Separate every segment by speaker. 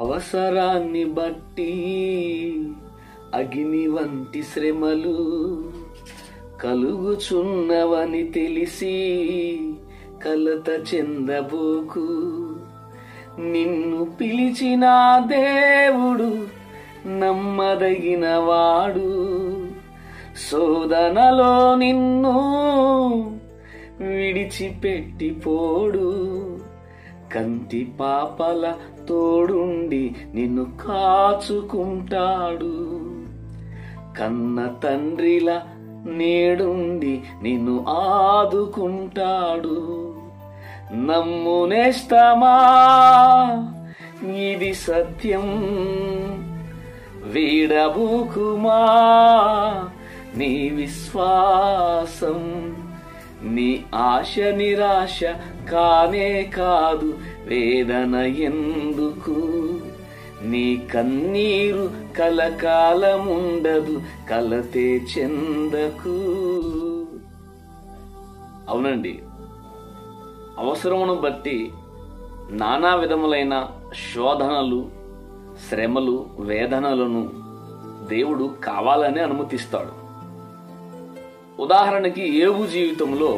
Speaker 1: అవసరాన్ని బట్టి అగ్ని వంటి శ్రమలు కలుగుచున్నవని తెలిసి కలత చెందబోకు నిన్ను పిలిచిన దేవుడు నమ్మదగిన వాడు శోధనలో నిన్ను విడిచిపెట్టిపోడు కంటి పాపల తోడుండి నిన్ను కాచుకుంటాడు కన్న తండ్రిలా నేడుండి నిన్ను ఆదుకుంటాడు నమ్మునేస్తమా ఇది సత్యం వీడబూకుమా నీ విశ్వాసం నీ ఆశ నిరాశ కానే కాదు వేదన ఎందుకు నీ కన్నీరు కలకాలముండదు కలతే చెందకు అవునండి అవసరమును బట్టి నానా విధములైన శోధనలు శ్రమలు వేదనలను దేవుడు కావాలని అనుమతిస్తాడు ఉదాహరణకి ఏవు జీవితంలో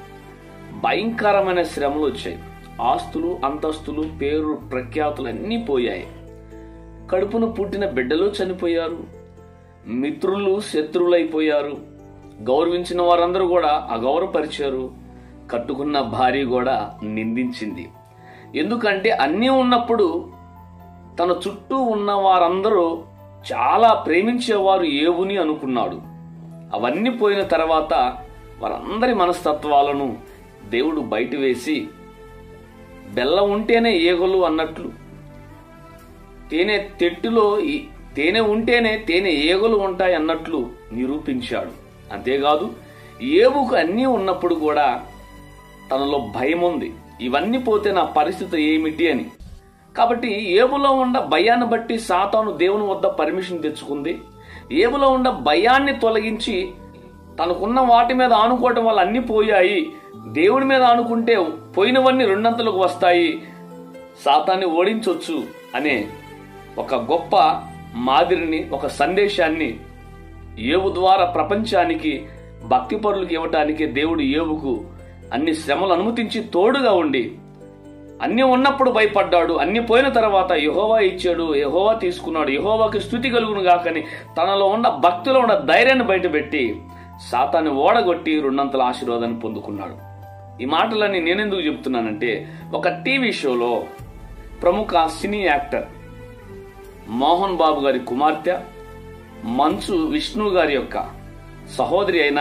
Speaker 1: భయంకరమైన శ్రమలు వచ్చాయి ఆస్తులు అంతస్తులు పేరు ప్రఖ్యాతులు అన్నీ పోయాయి కడుపున పుట్టిన బిడ్డలు చనిపోయారు మిత్రులు శత్రువులైపోయారు గౌరవించిన వారందరూ కూడా అగౌరవపరిచారు కట్టుకున్న భార్య కూడా నిందించింది ఎందుకంటే అన్నీ ఉన్నప్పుడు తన చుట్టూ ఉన్న వారందరూ చాలా ప్రేమించేవారు ఏవుని అనుకున్నాడు అవన్నీ పోయిన తర్వాత వారందరి మనస్తత్వాలను దేవుడు బయట వేసి బెల్లం ఉంటేనే ఏగలు అన్నట్లు తేనె తెట్టులో ఈ- తేనె ఉంటేనే తేనె ఏగలు ఉంటాయి అన్నట్లు నిరూపించాడు అంతేకాదు ఏవుకు అన్నీ ఉన్నప్పుడు కూడా తనలో భయం ఉంది ఇవన్నీ పోతే నా పరిస్థితి ఏమిటి అని కాబట్టి ఏబులో ఉన్న భయాన్ని బట్టి సాతాను దేవుని వద్ద పర్మిషన్ తెచ్చుకుంది ఏబులో ఉన్న భయాన్ని తొలగించి తనకున్న వాటి మీద ఆనుకోవటం వల్ల అన్ని పోయాయి దేవుడి మీద ఆనుకుంటే పోయినవన్నీ రెండంతలకు వస్తాయి సాతాన్ని ఓడించొచ్చు అనే ఒక గొప్ప మాదిరిని ఒక సందేశాన్ని ఏవు ద్వారా ప్రపంచానికి భక్తి పరులకు ఇవ్వటానికి దేవుడు ఏవుకు అన్ని శ్రమలు అనుమతించి తోడుగా ఉండి అన్ని ఉన్నప్పుడు భయపడ్డాడు అన్ని పోయిన తర్వాత యహోవా ఇచ్చాడు యహోవా తీసుకున్నాడు యహోవాకి స్థుతి కలుగును గాకని తనలో ఉన్న భక్తిలో ఉన్న ధైర్యాన్ని బయటపెట్టి సాతాన్ని ఓడగొట్టి రెండంతల ఆశీర్వాదాన్ని పొందుకున్నాడు ఈ మాటలన్నీ నేనెందుకు చెప్తున్నానంటే ఒక టీవీ షోలో ప్రముఖ సినీ యాక్టర్ మోహన్ బాబు గారి కుమార్తె మంచు విష్ణు గారి యొక్క సహోదరి అయిన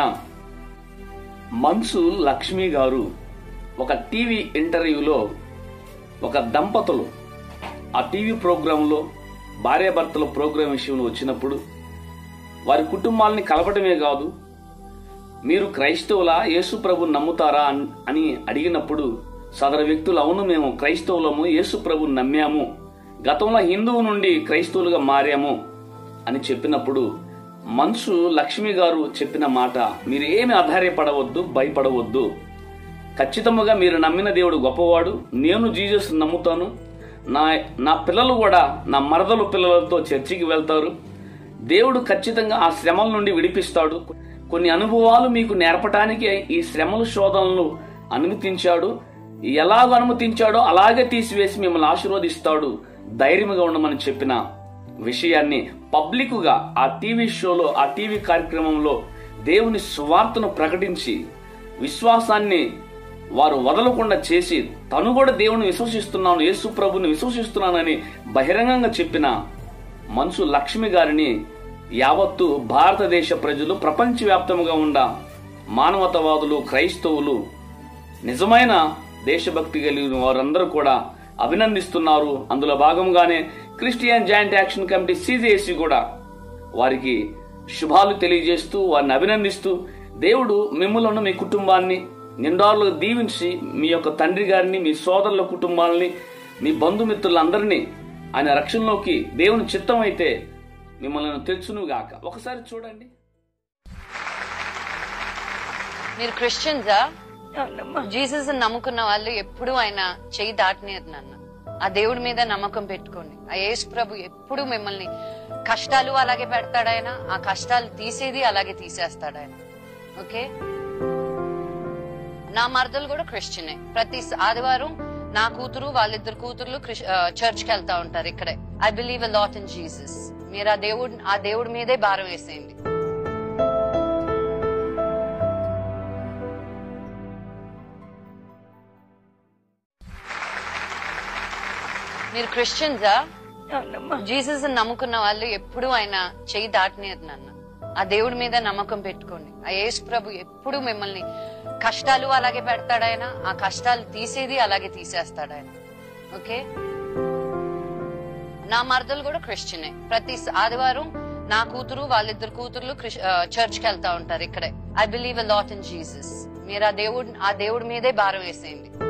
Speaker 1: మంచు లక్ష్మి గారు ఒక టీవీ ఇంటర్వ్యూలో ఒక దంపతులు ఆ టీవీ ప్రోగ్రాంలో భార్యాభర్తల ప్రోగ్రాం విషయంలో వచ్చినప్పుడు వారి కుటుంబాలని కలపటమే కాదు మీరు క్రైస్తవులా యేసు ప్రభు నమ్ముతారా అన్- అని అడిగినప్పుడు సదరు వ్యక్తులు అవును మేము క్రైస్తవులము యేసు ప్రభు నమ్మాము గతంలో హిందువు నుండి క్రైస్తవులుగా మారాము అని చెప్పినప్పుడు మనసు లక్ష్మి గారు చెప్పిన మాట మీరు ఏమి ఆధారపడవద్దు భయపడవద్దు ఖచ్చితంగా మీరు నమ్మిన దేవుడు గొప్పవాడు నేను జీసస్ నమ్ముతాను నా నా పిల్లలు కూడా నా మరదలు పిల్లలతో చర్చికి వెళ్తారు దేవుడు ఖచ్చితంగా ఆ శ్రమల నుండి విడిపిస్తాడు కొన్ని అనుభవాలు మీకు నేర్పటానికి ఈ శ్రమల శోధనలు అనుమతించాడు ఎలాగ అనుమతించాడో అలాగే తీసివేసి మిమ్మల్ని ఆశీర్వదిస్తాడు ధైర్యంగా ఉండమని చెప్పిన విషయాన్ని పబ్లిక్గా ఆ టీవీ షోలో ఆ టీవీ కార్యక్రమంలో దేవుని సువార్తను ప్రకటించి విశ్వాసాన్ని వారు వదలకుండా చేసి తను కూడా దేవుని విశ్వసిస్తున్నాను యేసు ప్రభుని విశ్వసిస్తున్నానని బహిరంగంగా చెప్పిన మనసు లక్ష్మి గారిని యావత్తు భారతదేశ ప్రజలు ప్రపంచవ్యాప్తంగా ఉన్న మానవతావాదులు క్రైస్తవులు నిజమైన దేశభక్తి కలిగిన వారందరూ కూడా అభినందిస్తున్నారు అందులో భాగంగానే Christian joint action committee CJC కూడా వారికి శుభాలు తెలియజేస్తూ వారిని అభినందిస్తూ దేవుడు మిమ్మలను మీ కుటుంబాన్ని నిండారులుగా దీవించి మీ యొక్క తండ్రి గారిని మీ సోదరుల కుటుంబాలని మీ బంధుమిత్రులందరినీ ఆయన రక్షణలోకి దేవుని చిత్తం అయితే మిమ్మల్ని తెచ్చునుగాక ఒకసారి చూడండి
Speaker 2: మీరు క్రిస్టియన్సా జీసస్ నమ్ముకున్న వాళ్ళు ఎప్పుడు ఆయన చెయ్యి దాటనేరు నాన్న ఆ దేవుడి మీద నమ్మకం పెట్టుకోండి ఆ యేసు ప్రభు ఎప్పుడు మిమ్మల్ని కష్టాలు అలాగే పెడతాడు ఆయన ఆ కష్టాలు తీసేది అలాగే తీసేస్తాడు ఆయన ఓకే నా మరదలు కూడా క్రిస్టియనే ప్రతి ఆదివారం నా కూతురు వాళ్ళిద్దరు కూతుర్లు చర్చ్ కి వెళ్తా ఉంటారు ఇక్కడే I believe a lot in Jesus మీరు ఆ దేవుడు ఆ దేవుడి మీదే భారం వేసేయండి మీరు క్రిస్టియన్సా జీసస్ నమ్ముకున్న వాళ్ళు ఎప్పుడు ఆయన చెయ్యి దాటనేది నాన్న ఆ దేవుడి మీద నమ్మకం పెట్టుకోండి ఆ యేసు ప్రభు ఎప్పుడు మిమ్మల్ని కష్టాలు అలాగే పెడతాడు ఆయన ఆ కష్టాలు తీసేది అలాగే తీసేస్తాడు ఆయన ఓకే నా మరదలు కూడా క్రిస్టియనే ప్రతి ఆదివారం నా కూతురు వాళ్ళిద్దరు కూతుర్లు చర్చ్ కి వెళ్తా ఉంటారు ఇక్కడే I believe a lot in Jesus మీరు ఆ దేవుడు ఆ దేవుడి మీదే భారం వేసేయండి